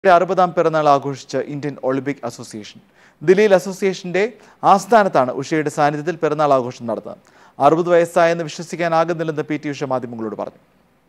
ഉഷയുടെ അറുപതാം പിറന്നാൾ ആഘോഷിച്ച് ഇന്ത്യൻ ഒളിമ്പിക് അസോസിയേഷൻ ദില്ലിയിൽ അസോസിയേഷന്റെ ആസ്ഥാനത്താണ് ഉഷയുടെ സാന്നിധ്യത്തിൽ പിറന്നാൾ ആഘോഷം നടന്നത് അറുപത് വയസ്സായെന്ന് വിശ്വസിക്കാനാകുന്നില്ലെന്ന് പി ടി ഉഷ മാധ്യമങ്ങളോട് പറഞ്ഞു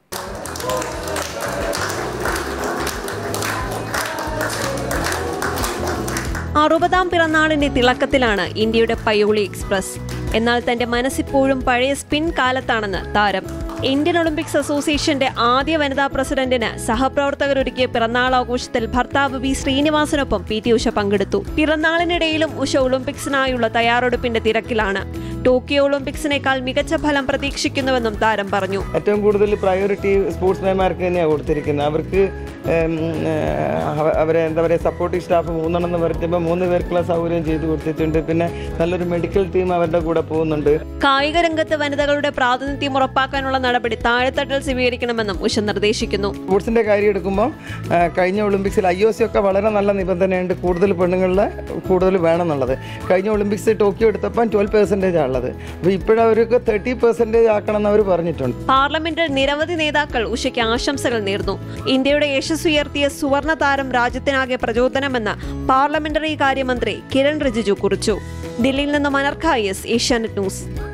അറുപതാം പിറന്നാളിന്റെ തിളക്കത്തിലാണ് ഇന്ത്യയുടെ പയ്യോളി എക്സ്പ്രസ് എന്നാൽ തന്റെ മനസ്സിപ്പോഴും പഴയ സ്പിൻ കാലത്താണെന്ന് താരം ഇന്ത്യൻ ഒളിമ്പിക്സ് അസോസിയേഷന്റെ ആദ്യ വനിതാ പ്രസിഡന്റിന് സഹപ്രവർത്തകരൊരുക്കിയ പിറന്നാൾ ആഘോഷത്തിൽ ഭർത്താവ് വി ശ്രീനിവാസനൊപ്പം പി ടി ഉഷ പങ്കെടുത്തു പിറന്നാളിനിടയിലും ഉഷ ഒളിമ്പിക്സിനായുള്ള തയ്യാറെടുപ്പിന്റെ തിരക്കിലാണ് ടോക്കിയോ ഒളിമ്പിക്സിനേക്കാൾ മികച്ച ഫലം പ്രതീക്ഷിക്കുന്നുവെന്നും താരം പറഞ്ഞു ഏറ്റവും കൂടുതൽ പ്രയോറിറ്റി സ്പോർട്സ്മാൻമാർക്ക് തന്നെയാണ് കൊടുത്തിരിക്കുന്നത് അവർക്ക് ഉം, അവ- അവരെ എന്താ പറയുക സപ്പോർട്ടിംഗ് സ്റ്റാഫ് മൂന്നെണ്ണം എന്ന് പറയുമ്പോൾ മൂന്ന് പേർക്കുള്ള സൗകര്യം ചെയ്തു കൊടുത്തിട്ടുണ്ട് പിന്നെ നല്ലൊരു മെഡിക്കൽ ടീം അവരുടെ കൂടെ പോകുന്നുണ്ട് കായിക രംഗത്ത് വനിതകളുടെ പ്രാതിനിധ്യം ഉറപ്പാക്കാനുള്ള നടപടി താഴെത്തട്ടിൽ സ്വീകരിക്കണമെന്നും ഉഷ നിർദ്ദേശിക്കുന്നു സ്പോർട്സിൻ്റെ കാര്യം എടുക്കുമ്പോൾ ആ, കഴിഞ്ഞ ഒളിമ്പിക്സിൽ ഐ ഒ സി ഒക്കെ വളരെ നല്ല നിബന്ധനയുണ്ട് കൂടുതൽ പെണ്ണുങ്ങളിലെ കൂടുതൽ വേണമെന്നുള്ളത് കഴിഞ്ഞ ഒളിമ്പിക്സ് ടോക്കിയോ എടുത്തപ്പോൾ ട്വൽവ് പെർസെൻറ്റേജ് ആണുള്ളത് അപ്പോൾ ഇപ്പോഴവർക്ക് തേർട്ടി പെർസെൻറ്റേജ് ആക്കണം എന്ന് അവർ പറഞ്ഞിട്ടുണ്ട് പാർലമെന്റിൽ നിരവധി നേതാക്കൾ ഉഷയ്ക്ക് ആശംസകൾ നേർന്നു ഇന്ത്യയുടെ യശസ് ഉയർത്തിയ സുവർണ താരം രാജ്യത്തിനാകെ പ്രചോദനമെന്ന് പാർലമെന്ററി കാര്യമന്ത്രി കിരൺ റിജിജു കുറിച്ചു ദില്ലിയിൽ നിന്ന് മനർഖ എസ് ഏഷ്യാനെറ്റ് ന്യൂസ്